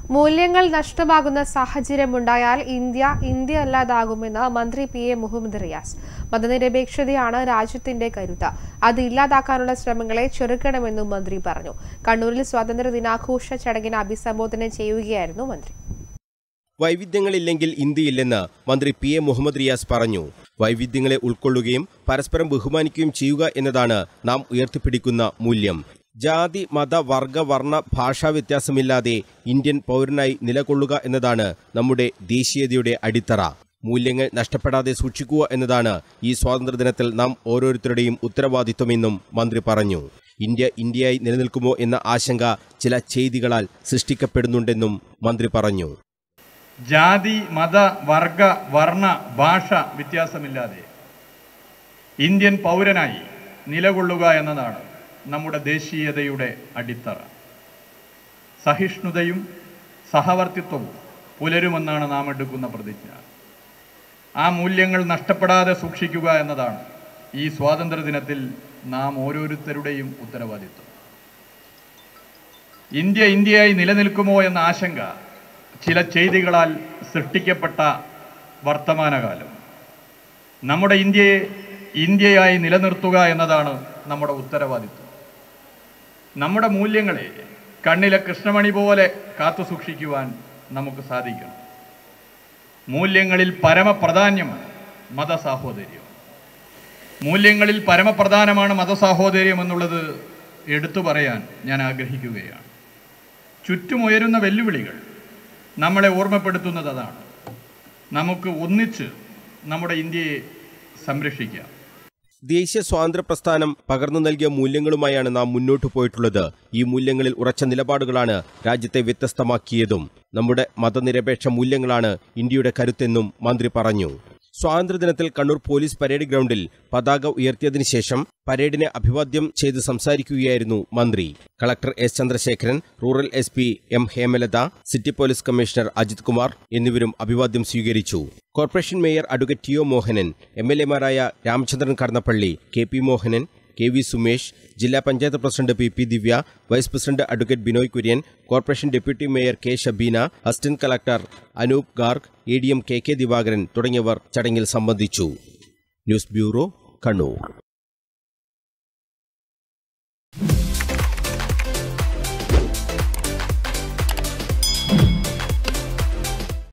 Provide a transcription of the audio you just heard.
മൂല്യങ്ങൾ നഷ്ടമാകുന്ന സാഹചര്യമുണ്ടായാൽ India India അല്ലാതാകുമെന്ന് മന്ത്രി പി എ മുഹമ്മദ് റിയാസ് മതനിരപേക്ഷതയാണ് രാജ്യത്തിന്റെ കരുത്ത് അത് ഇല്ലാതാക്കാനുള്ള ശ്രമങ്ങളെ ചെറുക്കണമെന്നും മന്ത്രി പറഞ്ഞു കണ്ണൂരിൽ സ്വാതന്ത്ര്യ ദിനാഘോഷ ചടങ്ങിനെ അഭിസംബോധന ചെയ്യുകയായിരുന്നു മന്ത്രി വൈവിധ്യങ്ങളില്ലെങ്കിൽ ഇന്ത്യയില്ലെന്ന് മന്ത്രി പി എ മുഹമ്മദ് റിയാസ് പറഞ്ഞു വൈവിധ്യങ്ങളെ ഉൾക്കൊള്ളുകയും പരസ്പരം ബഹുമാനിക്കുകയും ചെയ്യുക എന്നതാണ് നാം ഉയർത്തിപ്പിടിക്കുന്ന മൂല്യം ജാതി മത വർഗ വർണ്ണ ഭാഷാ വ്യത്യാസമില്ലാതെ ഇന്ത്യൻ പൗരനായി നിലകൊള്ളുക എന്നതാണ് നമ്മുടെ ദേശീയതയുടെ അടിത്തറ മൂല്യങ്ങൾ നഷ്ടപ്പെടാതെ സൂക്ഷിക്കുക എന്നതാണ് ഈ സ്വാതന്ത്ര്യദിനത്തിൽ നാം ഓരോരുത്തരുടെയും ഉത്തരവാദിത്വമെന്നും മന്ത്രി പറഞ്ഞു ഇന്ത്യ ഇന്ത്യയായി നിലനിൽക്കുമോ എന്ന ആശങ്ക ചില ചെയ്തികളാൽ സൃഷ്ടിക്കപ്പെടുന്നുണ്ടെന്നും മന്ത്രി പറഞ്ഞു ജാതി മത വർഗ വർണ്ണ ഭാഷ വ്യത്യാസമില്ലാതെ ഇന്ത്യൻ പൗരനായി നിലകൊള്ളുക എന്നതാണ് നമ്മുടെ ദേശീയതയുടെ അടിത്തറ സഹിഷ്ണുതയും സഹവർത്തിത്വവും പുലരുമെന്നാണ് നാം എടുക്കുന്ന പ്രതിജ്ഞ ആ മൂല്യങ്ങൾ നഷ്ടപ്പെടാതെ സൂക്ഷിക്കുക എന്നതാണ് ഈ സ്വാതന്ത്ര്യദിനത്തിൽ നാം ഓരോരുത്തരുടെയും ഉത്തരവാദിത്വം ഇന്ത്യ ഇന്ത്യയായി നിലനിൽക്കുമോ എന്ന ആശങ്ക ചില ചെയ്തികളാൽ സൃഷ്ടിക്കപ്പെട്ട വർത്തമാനകാലം നമ്മുടെ ഇന്ത്യയെ ഇന്ത്യയായി നിലനിർത്തുക എന്നതാണ് നമ്മുടെ ഉത്തരവാദിത്വം നമ്മുടെ മൂല്യങ്ങളെ കണ്ണിലെ കൃഷ്ണമണി പോലെ കാത്തു സൂക്ഷിക്കുവാൻ നമുക്ക് സാധിക്കണം മൂല്യങ്ങളിൽ പരമപ്രധാന്യമാണ് മതസാഹോദര്യം മൂല്യങ്ങളിൽ പരമപ്രധാനമാണ് മതസാഹോദര്യം എന്നുള്ളത് എടുത്തു പറയാൻ ഞാൻ ആഗ്രഹിക്കുകയാണ് ചുറ്റുമുയരുന്ന വെല്ലുവിളികൾ നമ്മളെ ഓർമ്മപ്പെടുത്തുന്നത് അതാണ് നമുക്ക് ഒന്നിച്ച് നമ്മുടെ ഇന്ത്യയെ സംരക്ഷിക്കാം ദേശീയ സ്വാതന്ത്ര്യ പ്രസ്ഥാനം പകർന്നു നൽകിയ മൂല്യങ്ങളുമായാണ് നാം മുന്നോട്ടു പോയിട്ടുള്ളത് ഈ മൂല്യങ്ങളിൽ ഉറച്ച നിലപാടുകളാണ് രാജ്യത്തെ വ്യത്യസ്തമാക്കിയതും നമ്മുടെ മതനിരപേക്ഷ മൂല്യങ്ങളാണ് ഇന്ത്യയുടെ കരുത്തെന്നും മന്ത്രി പറഞ്ഞു സ്വാതന്ത്ര്യദിനത്തിൽ കണ്ണൂർ പോലീസ് പരേഡ് ഗ്രൗണ്ടിൽ പതാക ഉയർത്തിയതിനു ശേഷം പരേഡിനെ അഭിവാദ്യം ചെയ്ത് സംസാരിക്കുകയായിരുന്നു മന്ത്രി collector S Chandrasekharan rural S P M Hemalatha city police commissioner Ajith Kumar എന്നിവരും അഭിവാദ്യം സ്വീകരിച്ചു corporation mayor advocate T O Mohanan M L എമാരായ Ramachandran Kadannappalli K P Mohanan K V Sumesh ജില്ലാ panchayat president P P Divya vice president advocate Binoy Kurian corporation deputy mayor K Shabeena assistant collector Anoop Garg A D M K K Divakaran തുടങ്ങിയവർ ചടങ്ങിൽ സംബന്ധിച്ചു news bureau Kannur